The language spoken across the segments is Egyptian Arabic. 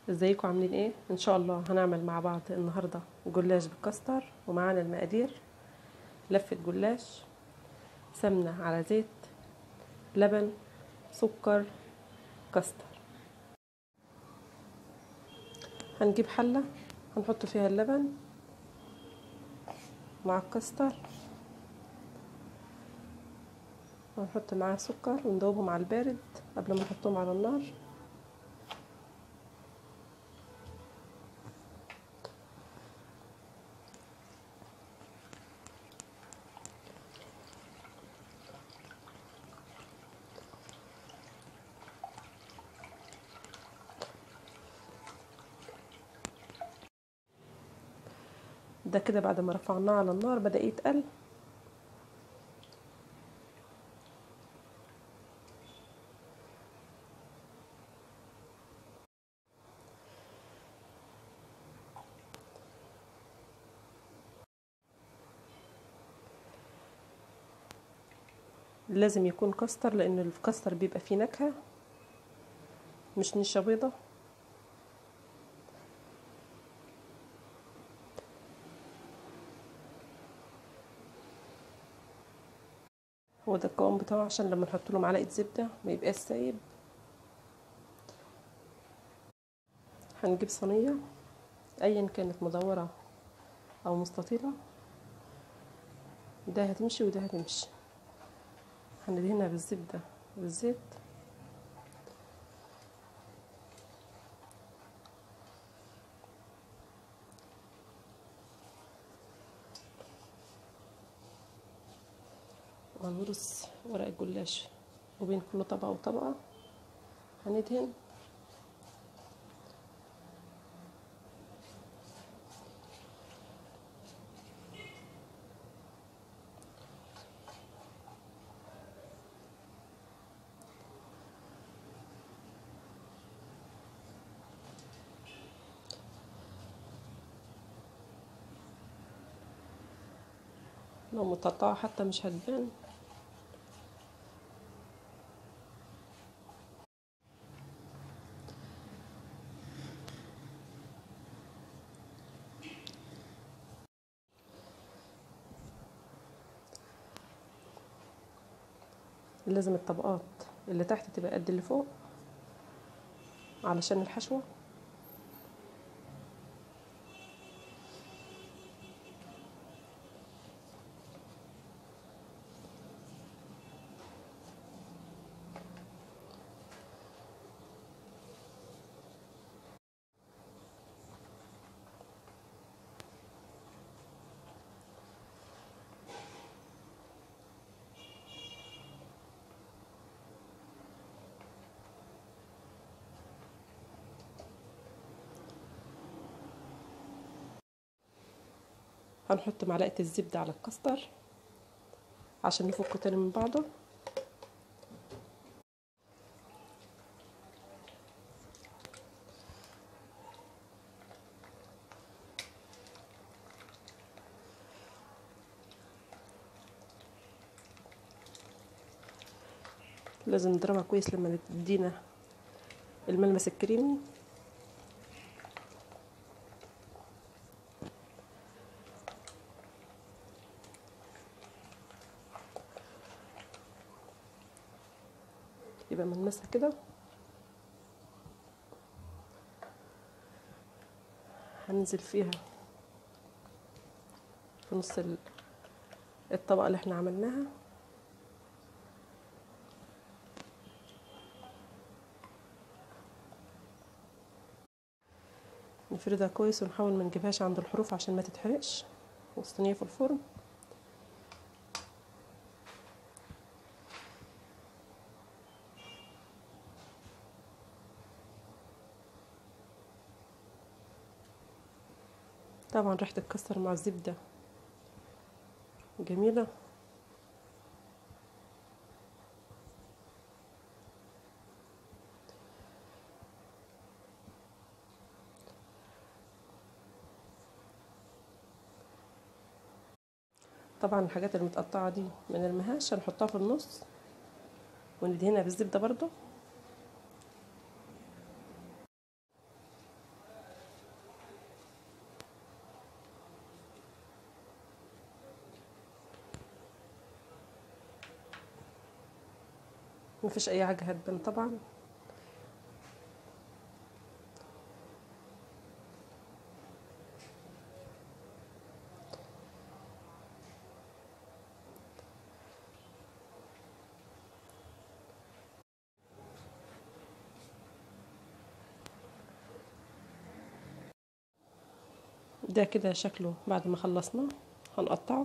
ازيكم عاملين ايه ان شاء الله هنعمل مع بعض النهارده جلاش بالكاستر ومعانا المقادير لفه جلاش سمنه على زيت لبن سكر كاستر هنجيب حله هنحط فيها اللبن مع الكاستر ونحط معاه سكر وندوبهم على البارد قبل ما نحطهم على النار ده كده بعد ما رفعناه على النار بدأ يتقل لازم يكون كاستر لان الكاستر بيبقى فيه نكهه مش نشا بيضه هو ده القوام بتاعه عشان لما نحط له معلقه زبده ما يبقاش سايب هنجيب صينيه ايا كانت مدوره او مستطيله ده هتمشي وده هتمشي هندهنها بالزبده بالزيت وهنرص ورق الجلاش وبين كل طبقة وطبقة هندهن لو متقطعة حتى مش هتبان لازم الطبقات اللي تحت تبقى قد اللي فوق علشان الحشوة هنحط معلقة الزبدة على الكاستر عشان نفكه تاني من بعضه لازم نضربها كويس لما تدينا الملمس الكريمي يبقى ملمسها كده هننزل فيها في نص الطبقة اللي احنا عملناها نفردها كويس ونحاول ما نجيبهاش عند الحروف عشان ما تتحرقش والصينية في الفرن طبعا ريحة الكسر مع الزبدة جميلة طبعا الحاجات المتقطعة دي من المهاش هنحطها في النص وندهنها بالزبدة برضو مفيش اي حاجه هتبان طبعا ده كده شكله بعد ما خلصناه هنقطعه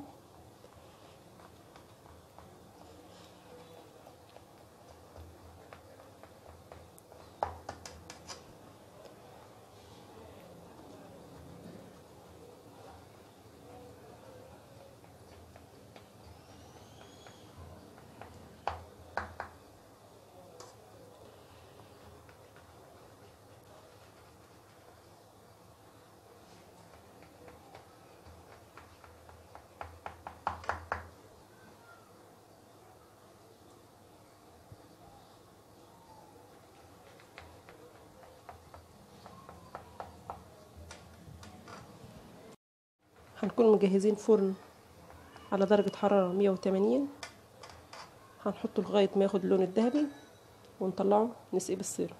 هنكون مجهزين فرن على درجة حرارة مية وتمانين هنحطه لغاية ما ياخد اللون الذهبي ونطلعه نسقيه بالسيرب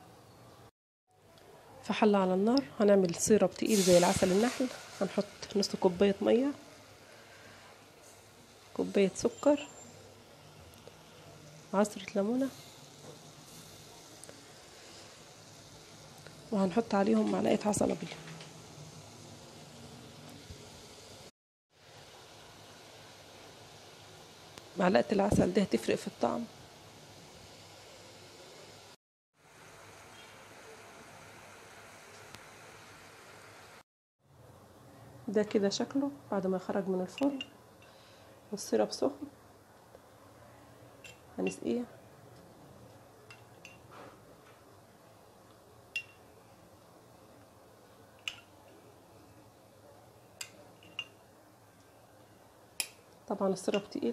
في حلة على النار هنعمل سيرب تقيل زي العسل النحل هنحط نص كوباية مية كوباية سكر عصرة ليمونة وهنحط عليهم معلقة عسل أبيض معلقة العسل دي هتفرق في الطعم ده كده شكله بعد ما خرج من الفرن والسيرب سخن هنسقيه طبعا السيرب تقيل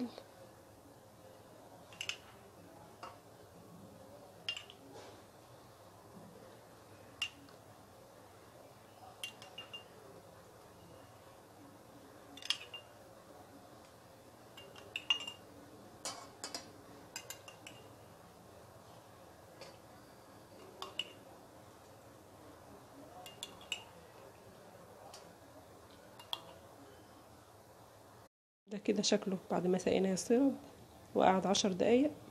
ده كده شكله بعد ما سقيناه السيرب وقعد عشر دقايق